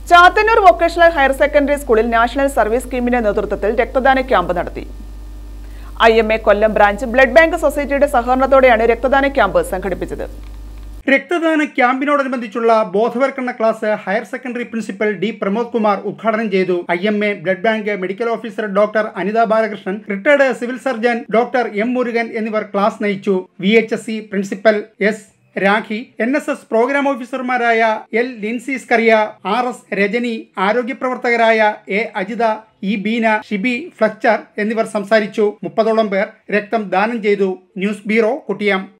Chathannoor vocational higher secondary സ്കൂളിൽ national service സ്കീമിന്റെ നേതൃത്വത്തിൽ രക്തദാന ക്യാമ്പ് നടത്തി I M A Kollam branch blood bank സൊസൈറ്റിയുടെ സഹകരണത്തോടെയാണ് രക്തദാന ക്യാമ്പ് സംഘടിപ്പിച്ചത് രക്തദാന ക്യാമ്പിനോടനുബന്ധിച്ചുള്ള ബോധവൽക്കരണ class higher secondary principal D Pramod Kumar ഉദ്ഘാടനം ചെയ്തു I M A blood bank medical officer doctor Anitha Balakrishnan retired civil surgeon doctor M Murugan എന്നിവർ ക്ലാസ് നയിച്ചു V H S C principal S Rakhi N S S programme ഓഫീസർമാരായ L Lincy Scaria R S Rajani ആരോഗ്യ പ്രവർത്തകരായ A Ajitha E Beena Shibi Fletcher എന്നിവർ സംസാരിച്ചു മുപ്പതോളം പേർ രക്തം ദാനം ചെയ്തു ന്യൂസ് ബ്യൂറോ കുട്ടിയാം